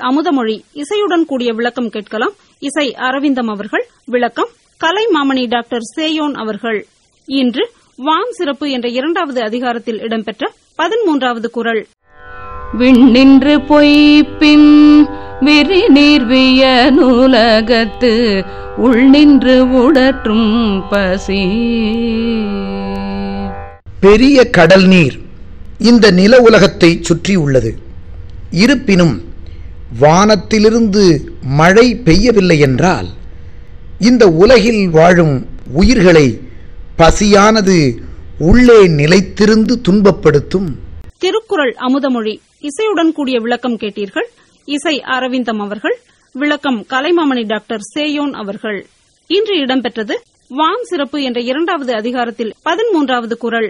அமுதமொழி இசையுடன் கூடிய விளக்கம் கேட்கலாம் இசை அரவிந்தம் அவர்கள் விளக்கம் கலை மாமணி டாக்டர் சேயோன் அவர்கள் இன்று வான் சிறப்பு என்ற இரண்டாவது அதிகாரத்தில் இடம்பெற்ற பதிமூன்றாவது குரல் விண்ணின்று பொய்ப்பின் விரிநீர்விய நூலகத்து உள்நின்று உடற்றும் பசி பெரிய கடல் நீர் இந்த நில உலகத்தை சுற்றி உள்ளது இருப்பினும் வானத்திலிருந்து மழை பெய்யவில்லை என்றால் இந்த உலகில் வாழும் உயிர்களை பசியானது உள்ளே நிலைத்திருந்து துன்பப்படுத்தும் திருக்குறள் அமுதமொழி இசையுடன் கூடிய விளக்கம் கேட்டீர்கள் இசை அரவிந்தம் அவர்கள் விளக்கம் கலைமாமணி டாக்டர் சேயோன் அவர்கள் இன்று இடம்பெற்றது வான் சிறப்பு என்ற இரண்டாவது அதிகாரத்தில் பதிமூன்றாவது குரல்